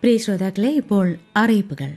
പ്രിയ ശ്രോതാക്കളെ ഇപ്പോൾ അറിയിപ്പുകൾ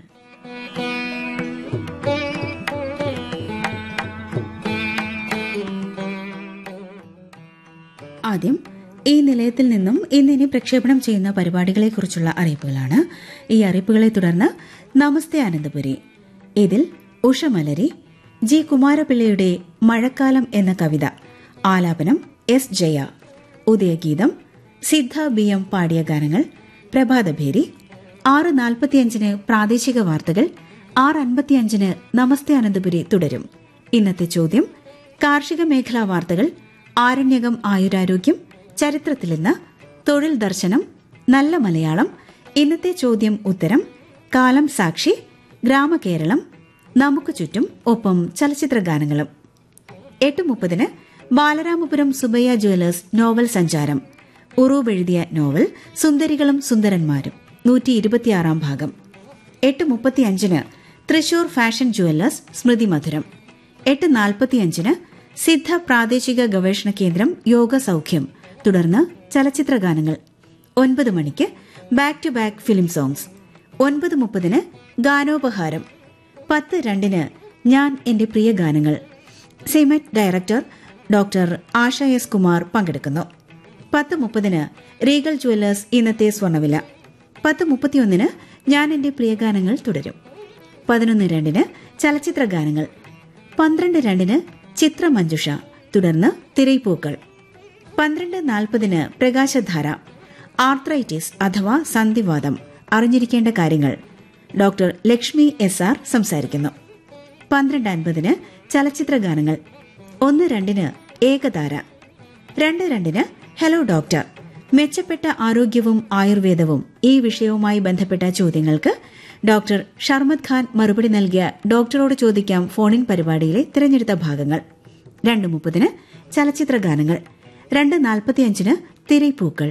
ആദ്യം ഈ നിലയത്തിൽ നിന്നും ഇന്നിനി പ്രക്ഷേപണം ചെയ്യുന്ന പരിപാടികളെക്കുറിച്ചുള്ള അറിയിപ്പുകളാണ് ഈ അറിയിപ്പുകളെ തുടർന്ന് നമസ്തേ അനന്തപുരി ഇതിൽ ഉഷമലരി ജി കുമാരപിള്ളയുടെ മഴക്കാലം എന്ന കവിത ആലാപനം എസ് ജയ ഉദയഗീതം സിദ്ധ ബി എം പാടിയ ഗാനങ്ങൾ പ്രഭാതഭേരി ആറ് നാൽപ്പത്തിയഞ്ചിന് പ്രാദേശിക വാർത്തകൾ ആറ് അൻപത്തിയഞ്ചിന് നമസ്തേ അനന്തപുരി തുടരും ഇന്നത്തെ ചോദ്യം കാർഷിക മേഖലാ വാർത്തകൾ ആരണ്യകം ആയുരാരോഗ്യം ചരിത്രത്തിൽ ഇന്ന് തൊഴിൽ ദർശനം നല്ല മലയാളം ഇന്നത്തെ ചോദ്യം ഉത്തരം കാലം സാക്ഷി ഗ്രാമകേരളം നമുക്ക് ചുറ്റും ഒപ്പം ചലച്ചിത്ര ഗാനങ്ങളും എട്ട് മുപ്പതിന് ബാലരാമപുരം സുബയ്യ ജുവലേഴ്സ് നോവൽ സഞ്ചാരം ഉറൂബ് എഴുതിയ നോവൽ സുന്ദരികളും സുന്ദരന്മാരും നൂറ്റി ഇരുപത്തിയാറാം ഭാഗം എട്ട് മുപ്പത്തിയഞ്ചിന് തൃശൂർ ഫാഷൻ ജുവല്ലേഴ്സ് സ്മൃതി മധുരം എട്ട് നാൽപ്പത്തിയഞ്ചിന് സിദ്ധ പ്രാദേശിക ഗവേഷണ കേന്ദ്രം യോഗ സൗഖ്യം തുടർന്ന് ചലച്ചിത്ര ഗാനങ്ങൾ ഒൻപത് മണിക്ക് back to back film songs ഒൻപത് മുപ്പതിന് ഗാനോപഹാരം പത്ത് രണ്ടിന് ഞാൻ എന്റെ പ്രിയ ഗാനങ്ങൾ SIMET director doctor Asha S Kumar പങ്കെടുക്കുന്നു പത്ത് മുപ്പതിന് റീഗൽ ജുവല്ലേഴ്സ് ഇന്നത്തെ സ്വർണ്ണവില പത്ത് മുപ്പത്തിയൊന്നിന് ഞാൻ എന്റെ പ്രിയ ഗാനങ്ങൾ തുടരും പതിനൊന്ന് രണ്ടിന് ചലച്ചിത്ര ഗാനങ്ങൾ പന്ത്രണ്ട് രണ്ടിന് ചിത്രമഞ്ജുഷ തുടർന്ന് തിരൈപ്പൂക്കൾ പന്ത്രണ്ട് നാൽപ്പതിന് പ്രകാശധാര ആർത്രൈറ്റിസ് അഥവാ സന്ധിവാദം അറിഞ്ഞിരിക്കേണ്ട കാര്യങ്ങൾ ഡോക്ടർ ലക്ഷ്മി എസ് ആർ സംസാരിക്കുന്നു പന്ത്രണ്ട് അൻപതിന് ചലച്ചിത്ര ഗാനങ്ങൾ ഒന്ന് രണ്ടിന് ഏകതാര രണ്ട് രണ്ടിന് ഹലോ ഡോക്ടർ മെച്ചപ്പെട്ട ആരോഗ്യവും ആയുർവേദവും ഈ വിഷയവുമായി ബന്ധപ്പെട്ട ചോദ്യങ്ങൾക്ക് ഡോക്ടർ ഷർമദ് ഖാൻ മറുപടി നൽകിയ ഡോക്ടറോട് ചോദിക്കാം ഫോണിൻ പരിപാടിയിലെ തിരഞ്ഞെടുത്ത ഭാഗങ്ങൾ രണ്ട് മുപ്പതിന് ചലച്ചിത്ര ഗാനങ്ങൾ രണ്ട് നാൽപ്പത്തിയഞ്ചിന് തിരൈപ്പൂക്കൾ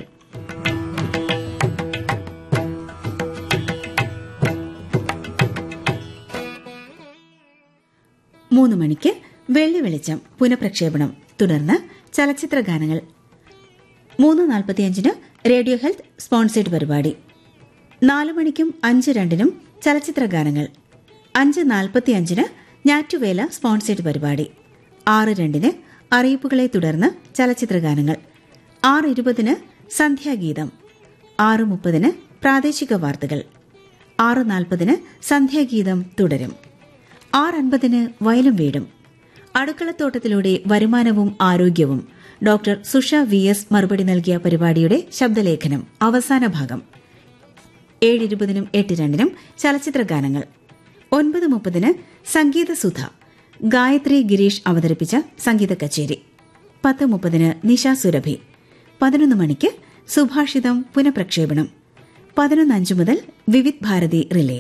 മൂന്ന് മണിക്ക് വെള്ളി വെളിച്ചം പുനഃപ്രക്ഷേപണം തുടർന്ന് ചലച്ചിത്ര ഗാനങ്ങൾ മൂന്ന് നാൽപ്പത്തിയഞ്ചിന് റേഡിയോ ഹെൽത്ത് സ്പോൺസേഡ് പരിപാടി നാല് മണിക്കും അഞ്ച് രണ്ടിനും ചലച്ചിത്ര ഗാനങ്ങൾ അഞ്ച് നാൽപ്പത്തിയഞ്ചിന് ഞാറ്റുവേല സ്പോൺസേഡ് പരിപാടി ആറ് രണ്ടിന് അറിയിപ്പുകളെ തുടർന്ന് ചലച്ചിത്ര ഗാനങ്ങൾ ആറ് ഇരുപതിന് സന്ധ്യാഗീതം ആറ് മുപ്പതിന് പ്രാദേശിക വാർത്തകൾ ആറ് നാൽപ്പതിന് സന്ധ്യാഗീതം തുടരും ആറ് അൻപതിന് വയലും വീടും അടുക്കളത്തോട്ടത്തിലൂടെ വരുമാനവും ആരോഗ്യവും ഡോക്ടർ സുഷ വി എസ് മറുപടി നൽകിയ പരിപാടിയുടെ ശബ്ദലേഖനം അവസാന ഭാഗം ഏഴ് ഇരുപതിനും എട്ട് രണ്ടിനും ചലച്ചിത്ര ഗാനങ്ങൾ ഒൻപത് മുപ്പതിന് സംഗീതസുധ ഗായത്രി ഗിരീഷ് അവതരിപ്പിച്ച സംഗീത കച്ചേരി പത്ത് മുപ്പതിന് നിഷ സുരഭി പതിനൊന്ന് മണിക്ക് സുഭാഷിതം പുനഃപ്രക്ഷേപണം പതിനൊന്ന് അഞ്ച് മുതൽ വിവിധ് ഭാരതി റിലേ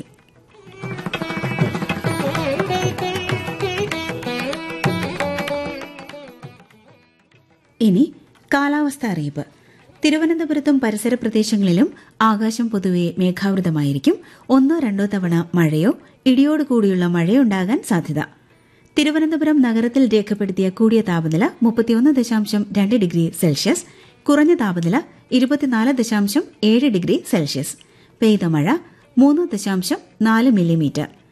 ഇനി കാലാവസ്ഥ അറിയിപ്പ് തിരുവനന്തപുരത്തും പരിസര പ്രദേശങ്ങളിലും ആകാശം പൊതുവെ മേഘാവൃതമായിരിക്കും ഒന്നോ രണ്ടോ തവണ മഴയോ ഇടിയോടുകൂടിയുള്ള മഴയോ ഉണ്ടാകാൻ സാധ്യത തിരുവനന്തപുരം നഗരത്തിൽ രേഖപ്പെടുത്തിയ കൂടിയ താപനില മുപ്പത്തിയൊന്ന് ദശാംശം രണ്ട് ഡിഗ്രി സെൽഷ്യസ് കുറഞ്ഞ താപനില ഇരുപത്തിനാല് ദശാംശം ഏഴ് ഡിഗ്രി സെൽഷ്യസ് പെയ്ത മഴ മൂന്ന് ദശാംശം നാല് മില്ലിമീറ്റർ